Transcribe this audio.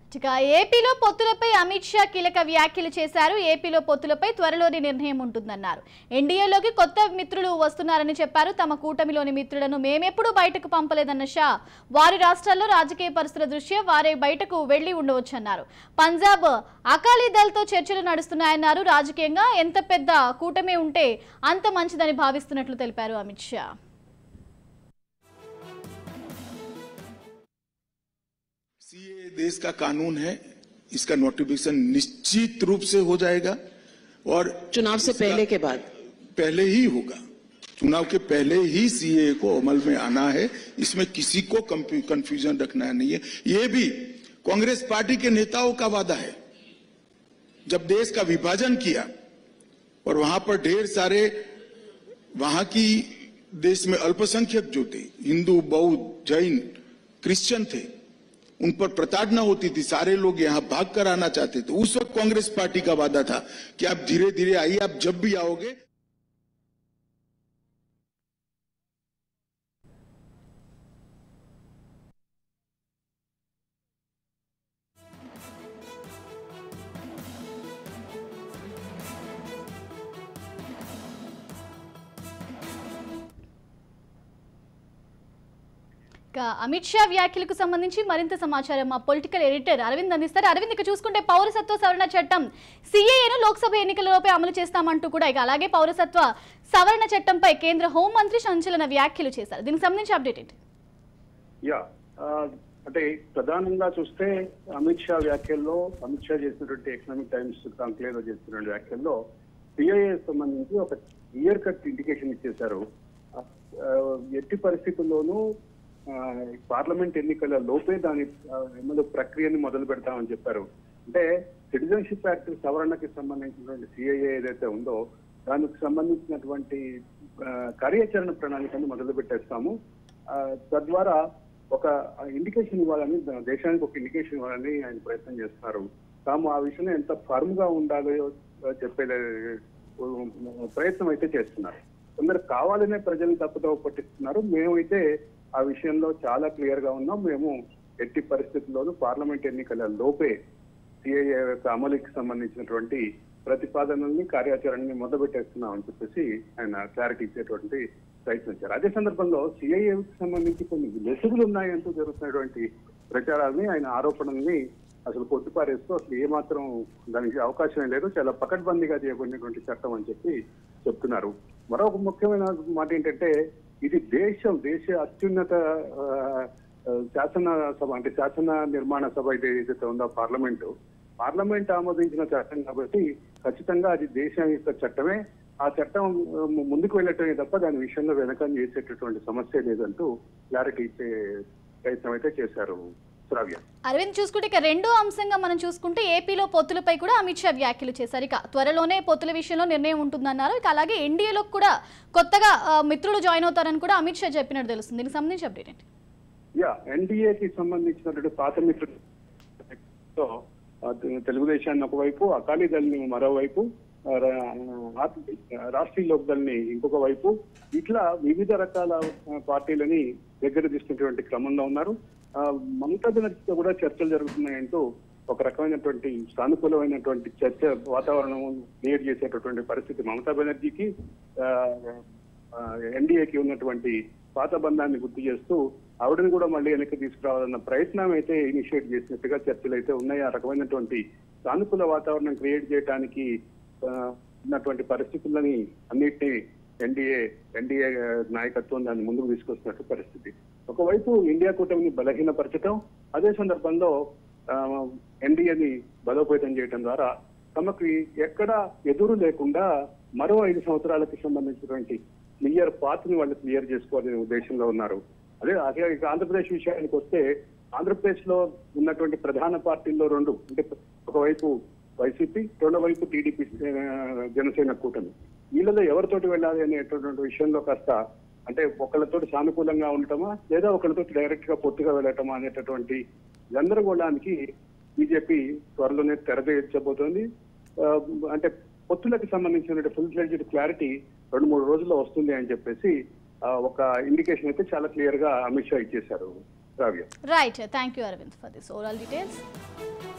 ఇక ఏపీలో పొత్తులపై అమిత్ షా కీలక వ్యాఖ్యలు చేశారు ఏపీలో పొత్తులపై త్వరలోని నిర్ణయం ఉంటుందన్నారు ఎన్డీఏలోకి కొత్త మిత్రులు వస్తున్నారని చెప్పారు తమ కూటమిలోని మిత్రులను మేమెప్పుడూ బయటకు పంపలేదన్న షా వారి రాష్ట్రాల్లో రాజకీయ పరిస్థితుల దృష్ట్యా వారే బయటకు వెళ్లి ఉండవచ్చన్నారు పంజాబ్ అకాలీ దళ్తో చర్చలు నడుస్తున్నాయన్నారు రాజకీయంగా ఎంత పెద్ద కూటమి ఉంటే అంత మంచిదని భావిస్తున్నట్లు తెలిపారు అమిత్ షా सीए देश का कानून है इसका नोटिफिकेशन निश्चित रूप से हो जाएगा और चुनाव से पहले के बाद पहले ही होगा चुनाव के पहले ही सीए को अमल में आना है इसमें किसी को कंफ्यूजन रखना नहीं है ये भी कांग्रेस पार्टी के नेताओं का वादा है जब देश का विभाजन किया और वहां पर ढेर सारे वहां की देश में अल्पसंख्यक जो थे हिंदू बौद्ध जैन क्रिश्चियन थे उन पर प्रताड़ना होती थी सारे लोग यहां भाग कर आना चाहते थे उस वक्त कांग्रेस पार्टी का वादा था कि आप धीरे धीरे आइए आप जब भी आओगे ఇక అమిత్ షా వ్యాఖ్యలకు సంబంధించి మరింత సమాచారం మా పొలిటికల్ ఎడిటర్ అరవింద్ అందిస్తారు అరవింద్ ఇక చూసుకుంటే పౌరసత్వ సవరణ చట్టం సిఏఏను లోక్సభ ఎన్నికలలోపే అమలు చేస్తామంటూ కూడా ఇక అలాగే పౌరసత్వ సవరణ చట్టంపై కేంద్ర హోంమంత్రి సంచలన వ్యాఖ్యలు చేశారు దీనికి సంబంధించి అప్డేట్ ఏంటి యా ఆ, అంటే ప్రధానంగా చూస్తే అమిత్ షా వ్యాఖ్యల్లో అమిత్ షా చేసినటువంటి ఎకనామిక్ టైమ్స్ కాంక్లేవ్ లో చేసినటువంటి వ్యాఖ్యల్లో సిఐఏ సంబంధించి ఒక క్లియర్ కట్ ఇండికేషన్ ఇచ్చేశారు ఆ, ఆ, ఎట్టి పరిస్థితుల్లోనూ ఆ, పార్లమెంట్ ఎన్నికల లోపే దాని ఆ, ఎమ్మెల్యే ప్రక్రియని మొదలు పెడతామని చెప్పారు అంటే సిటిజన్షిప్ యాక్ట్ సవరణకి సంబంధించినటువంటి సిఐఏ ఏదైతే ఉందో దానికి సంబంధించినటువంటి ఆ, కార్యాచరణ ప్రణాళికని మొదలు పెట్టేస్తాము ఆ, తద్వారా ఒక ఇండికేషన్ ఇవ్వాలని ద- దేశానికి ఒక ఇండికేషన్ ఇవ్వాలని ఆయన ప్రయత్నం చేస్తున్నారు తాము ఆ విషయంలో ఎంత ఫర్మ్ గా ఉండాలో చెప్పే ప్రయత్నం అయితే చేస్తున్నారు కొందరు కావాలనే ప్రజలు తప్పుదో పట్టిస్తున్నారు మేమైతే ఆ విషయంలో చాలా క్లియర్ గా ఉన్నాం మేము ఎట్టి పరిస్థితుల్లోనూ పార్లమెంట్ ఎన్నికల లోపే సిఐఏ యొక్క అమలుకి సంబంధించినటువంటి ప్రతిపాదనల్ని కార్యాచరణని మొదలుపెట్టేస్తున్నాం అని చెప్పేసి ఆయన క్లారిటీ ఇచ్చేటువంటి ప్రయత్నించారు అదే సందర్భంలో సిఐఏకి సంబంధించి కొన్ని లెసుగులు ఉన్నాయంటూ జరుగుతున్నటువంటి ప్రచారాలని ఆయన ఆరోపణల్ని అసలు కొట్టిపారేస్తూ అసలు ఏమాత్రం దానికి అవకాశం లేదు చాలా పకడ్బందీగా చేయబడినటువంటి చట్టం అని చెప్పి చెప్తున్నారు మరొక ముఖ్యమైన మాట ఏంటంటే ఇది దేశం దేశ అత్యున్నత ఆ, ఆ, శాసన సభ అంటే శాసన నిర్మాణ సభ ఇది ఏదైతే ఉందో పార్లమెంటు పార్లమెంట్ ఆమోదించిన చట్టం కాబట్టి ఖచ్చితంగా అది దేశం యొక్క చట్టమే ఆ చట్టం ఆ, ముందుకు వెళ్ళటమే తప్ప దాని విషయంలో వెనకం చేసేటటువంటి సమస్య లేదంటూ క్లారిటీ ఇచ్చే ప్రయత్నం అయితే చేశారు శ్రావ్య అరవింద్ చూసుకుంటే ఇక రెండో అంశంగా మనం చూసుకుంటే ఏపీలో పొత్తులపై కూడా అమిత్ షా వ్యాఖ్యలు చేశారు ఇక త్వరలోనే పొత్తుల విషయంలో నిర్ణయం ఉంటుందన్నారు ఇక అలాగే ఎన్డీఏలో కూడా కొత్తగా ఆ, మిత్రులు జాయిన్ అవుతారని కూడా అమిత్ షా చెప్పినట్టు తెలుస్తుంది దీనికి సంబంధించి అప్డేట్ ఏంటి యా ఎన్డీఏకి సంబంధించినటువంటి పాత మిత్రులతో ఆ, తెలుగుదేశాన్ని ఒకవైపు అకాలీదళని మరోవైపు ఆ, రా- రాష్ట్రీయ లోక్దల్ని ఇంకొక వైపు ఇట్లా వివిధ రకాల ఆ, పార్టీలని దగ్గర తీసుకున్నటువంటి క్రమంలో ఉన్నారు ఆ, మమతా బెనర్జీతో కూడా చర్చలు జరుగుతున్నాయంటూ ఒక రకమైనటువంటి సానుకూలమైనటువంటి చర్చ వాతావరణం క్రియేట్ చేసేటటువంటి పరిస్థితి మమతా బెనర్జీకి ఎన్డీఏకి ఉన్నటువంటి పాత బంధాన్ని గుర్తు చేస్తూ ఆవిడని కూడా మళ్ళీ వెనక్కి తీసుకురావాలన్న ప్రయత్నం అయితే ఇనిషియేట్ చేసినట్టుగా చర్చలు అయితే ఉన్నాయి ఆ రకమైనటువంటి సానుకూల వాతావరణం క్రియేట్ చేయడానికి ఆ, ఉన్నటువంటి పరిస్థితులని అన్నిటినీ ఎన్డీఏ ఎన్డీఏ నాయకత్వం దాన్ని ముందుకు తీసుకొస్తున్నట్టు పరిస్థితి ఒకవైపు ఇండియా కూటమిని బలహీనపరచడం అదే సందర్భంలో ఎన్డీఏని బలోపేతం చేయడం ద్వారా తమకి ఎక్కడ ఎదురు లేకుండా మరో ఐదు సంవత్సరాలకు సంబంధించినటువంటి క్లియర్ పాత్ ని వాళ్ళు క్లియర్ చేసుకోవాలనే ఉద్దేశంలో ఉన్నారు అదే అదే ఇక ఆంధ్రప్రదేశ్ విషయానికి వస్తే ఆంధ్రప్రదేశ్ లో ఉన్నటువంటి ప్రధాన పార్టీల్లో రెండు అంటే ఒకవైపు వైసీపీ రెండో వైపు టీడీపీ జనసేన కూటమి వీళ్ళలో ఎవరితోటి వెళ్ళాలి అనేటటువంటి విషయంలో కాస్త అంటే ఒకళ్ళతోటి సానుకూలంగా ఉండటమా లేదా ఒకళ్ళతోటి డైరెక్ట్ గా పొత్తుగా వెళ్ళటమా అనేటటువంటి గందరగోళానికి బీజేపీ త్వరలోనే తెరదేర్చబోతోంది ఆ, అంటే పొత్తులకు సంబంధించిన ఫుల్ ఫ్లెడ్జ్డ్ క్లారిటీ రెండు మూడు రోజుల్లో వస్తుంది అని చెప్పేసి ఆ, ఒక ఇండికేషన్ అయితే చాలా క్లియర్ గా అమిత్ షా ఇచ్చేశారు రావ్య right thank you Arvind for this overall details